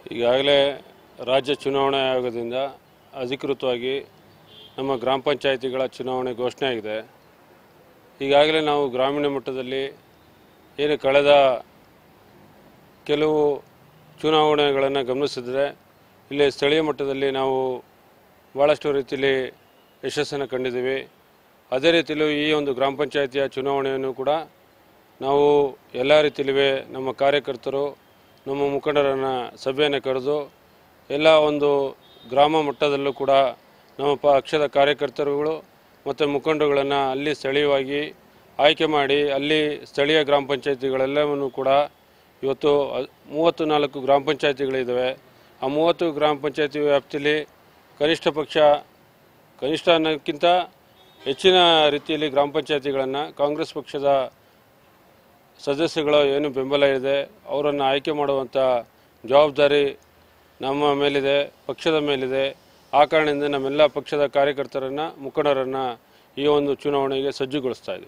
ಈಗಾಗಲೇ ರಾಜ್ಯ ಚುನಾವಣಾ ಆಯೋಗದಿಂದ ಅಧಿಕೃತವಾಗಿ ನಮ್ಮ ಗ್ರಾಮ ಪಂಚಾಯಿತಿಗಳ ಚುನಾವಣೆ ಘೋಷಣೆ ಆಗಿದೆ ಈಗಾಗಲೇ ನಾವು ಗ್ರಾಮೀಣ ಮಟ್ಟದಲ್ಲಿ ಏನು ಕಳೆದ ಕೆಲವು ಚುನಾವಣೆಗಳನ್ನು ಗಮನಿಸಿದರೆ ಇಲ್ಲಿ ಸ್ಥಳೀಯ ಮಟ್ಟದಲ್ಲಿ ನಾವು ಭಾಳಷ್ಟು ರೀತಿಯಲ್ಲಿ ಯಶಸ್ಸನ್ನು ಕಂಡಿದ್ದೀವಿ ಅದೇ ರೀತಿಯಲ್ಲೂ ಈ ಒಂದು ಗ್ರಾಮ ಪಂಚಾಯಿತಿಯ ಚುನಾವಣೆಯನ್ನು ಕೂಡ ನಾವು ಎಲ್ಲ ರೀತಿಯಲ್ಲಿವೆ ನಮ್ಮ ಕಾರ್ಯಕರ್ತರು ನಮ್ಮ ಮುಖಂಡರನ್ನು ಸಭೆಯನ್ನು ಕರೆದು ಎಲ್ಲ ಒಂದು ಗ್ರಾಮ ಮಟ್ಟದಲ್ಲೂ ಕೂಡ ನಮ್ಮ ಪಕ್ಷದ ಕಾರ್ಯಕರ್ತರುಗಳು ಮತ್ತು ಮುಖಂಡರುಗಳನ್ನು ಅಲ್ಲಿ ಸ್ಥಳೀಯವಾಗಿ ಆಯ್ಕೆ ಮಾಡಿ ಅಲ್ಲಿ ಸ್ಥಳೀಯ ಗ್ರಾಮ ಪಂಚಾಯತಿಗಳೆಲ್ಲವನ್ನು ಕೂಡ ಇವತ್ತು ಅ- ಮೂವತ್ತು ನಾಲ್ಕು ಗ್ರಾಮ ಪಂಚಾಯತಿಗಳಿದ್ದಾವೆ ಆ ಮೂವತ್ತು ಗ್ರಾಮ ಪಂಚಾಯತಿ ವ್ಯಾಪ್ತಿಯಲ್ಲಿ ಕನಿಷ್ಠ ಪಕ್ಷ ಕನಿಷ್ಠ ಅನ್ನೋಕ್ಕಿಂತ ಹೆಚ್ಚಿನ ರೀತಿಯಲ್ಲಿ ಗ್ರಾಮ ಪಂಚಾಯತಿಗಳನ್ನು ಕಾಂಗ್ರೆಸ್ ಪಕ್ಷದ ಸದಸ್ಯಗಳ ಏನು ಬೆಂಬಲ ಇದೆ ಅವರನ್ನು ಆಯ್ಕೆ ಮಾಡುವಂಥ ಜವಾಬ್ದಾರಿ ನಮ್ಮ ಮೇಲಿದೆ ಪಕ್ಷದ ಮೇಲಿದೆ ಆ ಕಾರಣದಿಂದ ನಮ್ಮೆಲ್ಲ ಪಕ್ಷದ ಕಾರ್ಯಕರ್ತರನ್ನು ಮುಖಂಡರನ್ನು ಈ ಒಂದು ಚುನಾವಣೆಗೆ ಸಜ್ಜುಗೊಳಿಸ್ತಾ ಇದ್ದೀವಿ